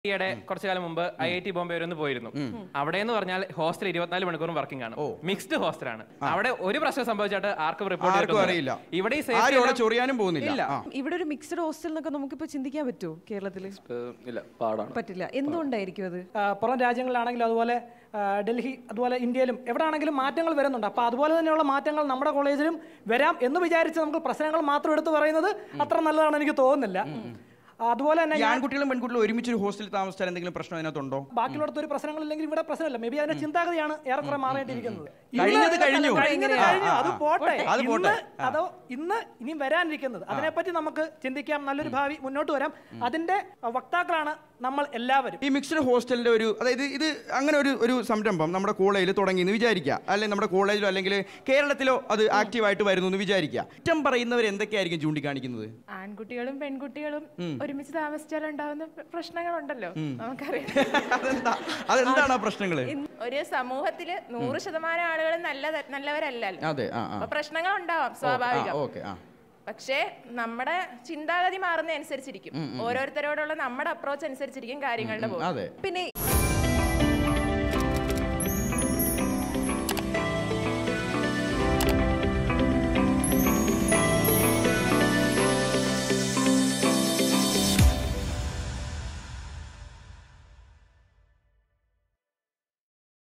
ഈയിടെ കുറച്ചു കാലം മുമ്പ് ഐ ഐ ടി ബോംബെ വരെ ഒന്ന് പോയിരുന്നു അവിടെ എന്ന് പറഞ്ഞാൽ ഹോസ്റ്റൽ ഇരുപത്തിനാല് മണിക്കൂറും വർക്കിംഗ് ആണ് മിക്സ്ഡ് ഹോസ്റ്റലാണ് അവിടെ ഒരു പ്രശ്നം സംഭവിച്ചിട്ട് ആർക്കും റിപ്പോർട്ട് ആർക്കും അറിയില്ല ഇവിടെ ഈ ആരും അവിടെ safety ചൊറിയാനും പോകുന്നില്ല ഇല്ല. ആ. ഇവിടെ ഒരു മിക്സ്ഡ് ഹോസ്റ്റൽ എന്നൊക്കെ നമുക്കിപ്പോ ചിന്തിക്കാൻ പറ്റുമോ കേരളത്തിൽ ഇല്ല പാടാണ് പറ്റില്ല എന്തുകൊണ്ടായിരിക്കും അത് ആ, പുറം രാജ്യങ്ങളിലാണെങ്കിലും അതുപോലെ ആ, ഡൽഹി അതുപോലെ ഇന്ത്യയിലും എവിടെയാണെങ്കിലും മാറ്റങ്ങൾ വരുന്നുണ്ട് അപ്പോൾ അതുപോലെ തന്നെയുള്ള മാറ്റങ്ങൾ നമ്മുടെ കോളേജിലും വരാം എന്ന് വിചാരിച്ച് നമുക്ക് പ്രശ്നങ്ങൾ മാത്രം എടുത്തു പറയുന്നത് അത്ര നല്ലതാണെന്ന് എനിക്ക് തോന്നുന്നില്ല ആ, അതുപോലെ തന്നെ ഈ ഞാൻ ആൺകുട്ടികളും പെൺകുട്ടികളും ഒരുമിച്ച് ഒരു ഹോസ്റ്റലിൽ താമസിച്ചാൽ എന്തെങ്കിലും പ്രശ്നം അതിനകത്തുണ്ടോ ബാക്കിയുള്ളടത്ത് ഒരു പ്രശ്നങ്ങളില്ലെങ്കിൽ ഇവിടെ പ്രശ്നമില്ല മേ ബി അതിന്റെ ചിന്താഗതിയാണ് ഏറെക്കുറെ മാറേണ്ടിയിരിക്കുന്നത് കഴിഞ്ഞത് ഇന്ന് കഴിഞ്ഞു. കഴിഞ്ഞത് ആ, കഴിഞ്ഞു ആ, അത് ആ. പോട്ടെ അത് പോട്ടെ. ഇന്ന് അതോ ഇന്ന് ഇനിയും വരാനിരിക്കുന്നത് അതിനെപ്പറ്റി നമുക്ക് ചിന്തിക്കാം നല്ലൊരു ഭാവി മുന്നോട്ട് വരാം അതിന്റെ വക്താക്കളാണ് നമ്മൾ എല്ലാവരും ഈ മിക്സ്ഡ് ഹോസ്റ്റലിന്റെ ഒരു അതായത് ഇത് അങ്ങനെ ഒരു ഒരു സംരംഭം നമ്മുടെ കോളേജിൽ തുടങ്ങി എന്ന് വിചാരിക്കുക അല്ലെങ്കിൽ നമ്മുടെ കോളേജിലോ അല്ലെങ്കിൽ കേരളത്തിലോ അത് ആക്റ്റീവായിട്ട് വരുന്നു എന്ന് വിചാരിക്കുക കുറ്റം പറയുന്നവർ എന്തൊക്കെയായിരിക്കും ചൂണ്ടിക്കാണിക്കുന്നത് ആൺകുട്ടികളും പെൺകുട്ടികളും ഒരുമിച്ച് താമസിച്ചാൽ ഉണ്ടാവുന്ന പ്ര- പ്രശ്നങ്ങളുണ്ടല്ലോ നമുക്കറിയാം അതെന്താ അതെന്താണ് ആ പ്രശ്നങ്ങൾ ഒരു സമൂഹത്തില് നൂറ് ശതമാനം ആളുകൾ നല്ല നല്ലവരല്ലല്ലോ അതെ ആ ആ അപ്പൊ പ്രശ്നങ്ങൾ ഉണ്ടാവാം സ്വാഭാവികം ഓക്കെ ആ പക്ഷേ നമ്മുടെ ചിന്താഗതി മാറുന്ന അനുസരിച്ചിരിക്കും ഓരോരുത്തരോടുള്ള നമ്മുടെ അപ്രോച്ച് അനുസരിച്ചിരിക്കും കാര്യങ്ങളുടെ പോകും അതെ പിന്നെ